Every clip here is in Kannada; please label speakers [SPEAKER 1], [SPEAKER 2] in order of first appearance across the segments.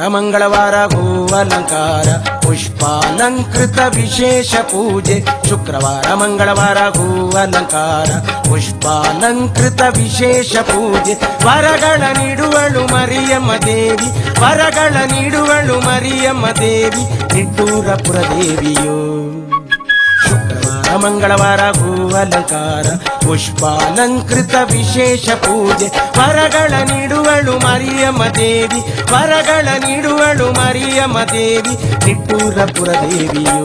[SPEAKER 1] ಮಂಗಳವಾರ ಹೂವಲಂಕಾರ ಪುಷ್ಪಾಲಂಕೃತ ವಿಶೇಷ ಪೂಜೆ ಶುಕ್ರವಾರ ಮಂಗಳವಾರ ಹೂವಲಂಕಾರ ಪುಷ್ಪಾಲಂಕೃತ ವಿಶೇಷ ಪೂಜೆ ವರಗಳ ನೀಡುವಳು ಮರಿಯಮ್ಮ ದೇವಿ ವರಗಳ ನೀಡುವಳು ಮರಿಯಮ್ಮ ದೇವಿ ನಿಟ್ಟೂರಪುರ ದೇವಿಯೋ ಶುಕ್ರವಾರ ಮಂಗಳವಾರ ಹೂವಲಂಕಾರ ಪುಷ್ಪಾಲಂಕೃತ ವಿಶೇಷ ಪೂಜೆ ವರಗಳ ನೀಡುವಳು ಮರಿಯಮ್ಮ ದೇವಿ ವರಗಳ ನೀಡುವಳು ಮರಿಯಮ್ಮ ದೇವಿ ನಿಟ್ಟೂರಪುರ ದೇವಿಯೋ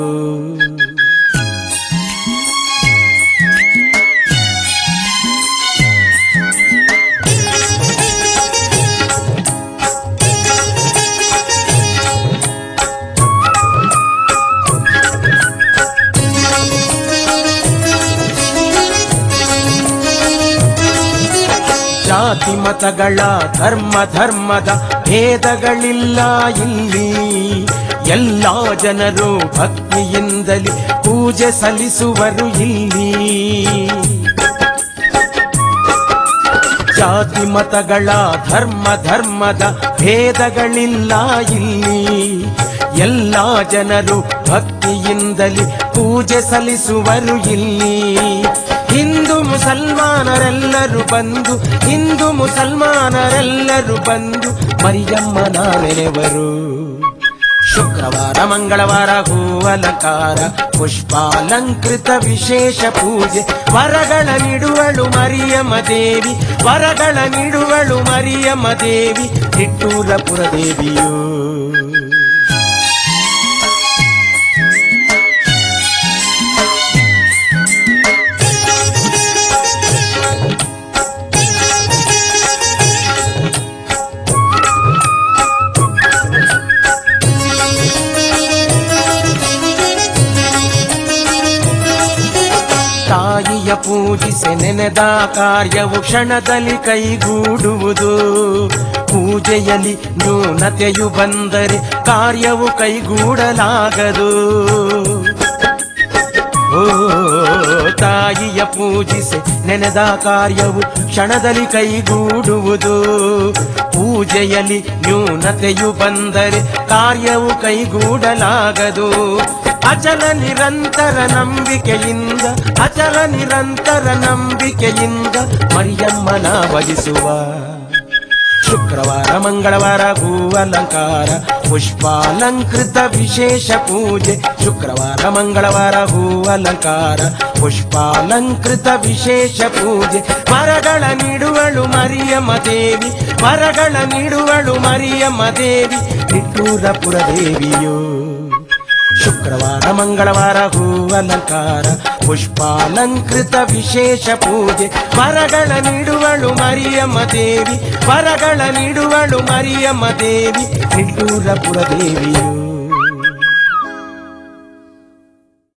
[SPEAKER 1] ಜಾತಿ ಮತಗಳ ಧರ್ಮ ಧರ್ಮದ ಭೇದಗಳಿಲ್ಲ ಇಲ್ಲಿ ಎಲ್ಲ ಜನರು ಭಕ್ತಿಯಿಂದಲೇ ಪೂಜೆ ಸಲ್ಲಿಸುವರು ಇಲ್ಲಿ ಜಾತಿ ಮತಗಳ ಧರ್ಮ ಧರ್ಮದ ಭೇದಗಳಿಲ್ಲ ಇಲ್ಲಿ ಎಲ್ಲ ಜನರು ಭಕ್ತಿಯಿಂದಲೇ ಪೂಜೆ ಸಲ್ಲಿಸುವರು ಇಲ್ಲಿ ಹಿಂದೂ ಮುಸಲ್ಮಾನರೆಲ್ಲರೂ ಬಂದು ಹಿಂದೂ ಮುಸಲ್ಮಾನರೆಲ್ಲರೂ ಬಂದು ಮರಿಯಮ್ಮನ ನೆನೆವರು ಶುಕ್ರವಾರ ಮಂಗಳವಾರ ಹೂವಲಂಕಾರ ಪುಷ್ಪಾಲಂಕೃತ ವಿಶೇಷ ಪೂಜೆ ವರಗಳ ನೀಡುವಳು ಮರಿಯಮ್ಮ ದೇವಿ ವರಗಳ ನೀಡುವಳು ಮರಿಯಮ್ಮ ದೇವಿ ನಿಟ್ಟೂರಪುರ ದೇವಿಯೋ ತಾಯಿಯ ಪೂಜಿಸಿ ನೆನೆದ ಕಾರ್ಯವು ಕ್ಷಣದಲ್ಲಿ ಕೈಗೂಡುವುದು ಪೂಜೆಯಲ್ಲಿ ನ್ಯೂನತೆಯು ಬಂದರೆ ಕಾರ್ಯವು ಕೈಗೂಡಲಾಗದು ಓ ತಾಯಿಯ ಪೂಜಿಸಿ ನೆನೆದ ಕಾರ್ಯವು ಕ್ಷಣದಲ್ಲಿ ಕೈಗೂಡುವುದು ಪೂಜೆಯಲ್ಲಿ ನ್ಯೂನತೆಯು ಬಂದರೆ ಕಾರ್ಯವು ಕೈಗೂಡಲಾಗದು ಅಚಲ ನಿರಂತರ ನಂಬಿಕೆಯಿಂದ ಅಚಲ ನಿರಂತರ ನಂಬಿಕೆಯಿಂದ ಮರಿಯಮ್ಮನ ಭಜಿಸುವ ಶುಕ್ರವಾರ ಮಂಗಳವಾರ ಹೂವಲಂಕಾರ ಪುಷ್ಪಾಲಂಕೃತ ವಿಶೇಷ ಪೂಜೆ ಶುಕ್ರವಾರ ಮಂಗಳವಾರ ಹೂವಲಂಕಾರ ಪುಷ್ಪಾಲಂಕೃತ ವಿಶೇಷ ಪೂಜೆ ಮರಗಳ ನೀಡುವಳು ಮರಿಯಮ್ಮ ದೇವಿ ಮರಗಳ ನೀಡುವಳು ಮರಿಯಮ್ಮ ದೇವಿ ನಿಟ್ಟೂರಪುರ ದೇವಿಯೋ ಶುಕ್ರವಾರ ಮಂಗಳವಾರ ಹೂವಲಂಕಾರ ಪುಷ್ಪಾಲಂಕೃತ ವಿಶೇಷ ಪೂಜೆ ವರಗಳ ನೀಡುವಳು ಮರಿಯಮ್ಮ ದೇವಿ ವರಗಳ ನೀಡುವಳು ಮರಿಯಮ್ಮ ದೇವಿ ನಿಟ್ಟೂರಪುರ ದೇವಿಯು